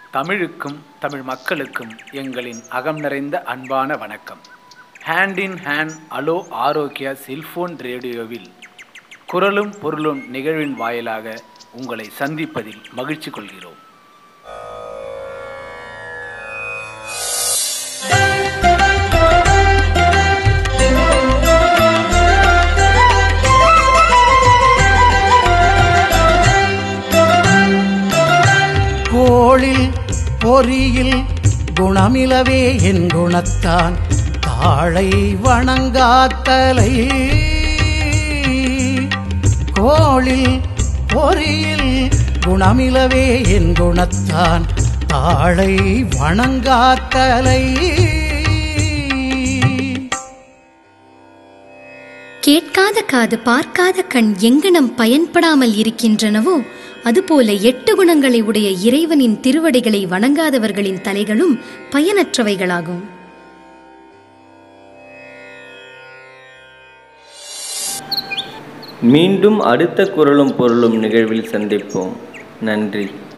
தமிழுக்கும் தமிழ் மக்களுக்கும் எங்களின் அகம் நிறைந்த அன்பான வணக்கம் hand in hand hello Arokkiya cellphone ரேடியோவில் குரலும் பொருளும் நிகழ்வின் வாயிலாக உங்களை சந்திப்பதில் மகிழ்ச்சி கொள்கிறோம் கோளில் பொறியில் குணமிலவே என் குணத்தான் தாழை வணங்காத்தலை கோளில் பொறியில் குணமிலவே என் குணத்தான் தாழை வணங்காத்தலை கேட்காத காது பார்க்காத கண் எங்கனம் பயன்படாமல் இருக்கின்றனவோ அதுபோல எட்டு குணங்களை உடைய இறைவனின் திருவடிகளை வணங்காதவர்களின் தலைகளும் பயனற்றவைகளாகும் மீண்டும் அடுத்த குரலும் பொருளும் நிகழ்வில் சந்திப்போம் நன்றி